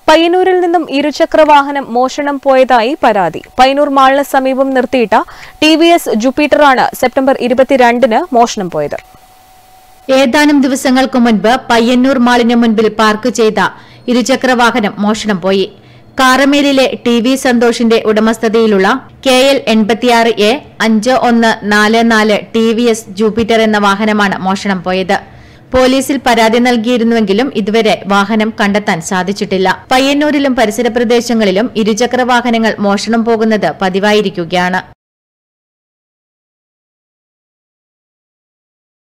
പയ്യന്നൂരിൽ നിന്നും ഇരുചക്ര വാഹനം മോഷണം പോയതായി പരാതി പയ്യന്നൂർ മാളിന് സമീപം നിർത്തിയിട്ട ടി വി എസ് ജുപ്പിറ്ററാണ് സെപ്റ്റംബർ ഇരുപത്തിരണ്ടിന് മോഷണം പോയത് ഏതാനും ദിവസങ്ങൾക്ക് മുൻപ് പയ്യന്നൂർ മാളിന് മുൻപിൽ പാർക്ക് ചെയ്ത ഇരുചക്ര വാഹനം മോഷണം പോയി കാറമേലിലെ ടി വി സന്തോഷിന്റെ ഉടമസ്ഥതയിലുള്ള കെ എൽ എൺപത്തിയാറ് എ അഞ്ച് ഒന്ന് നാല് നാല് ടി വി എസ് ജൂപ്പിറ്റർ എന്ന വാഹനമാണ് മോഷണം പോയത് പോലീസിൽ പരാതി നൽകിയിരുന്നുവെങ്കിലും ഇതുവരെ വാഹനം കണ്ടെത്താൻ സാധിച്ചിട്ടില്ല പയ്യന്നൂരിലും പരിസര പ്രദേശങ്ങളിലും ഇരുചക്ര വാഹനങ്ങൾ മോഷണം പോകുന്നത് പതിവായിരിക്കുകയാണ്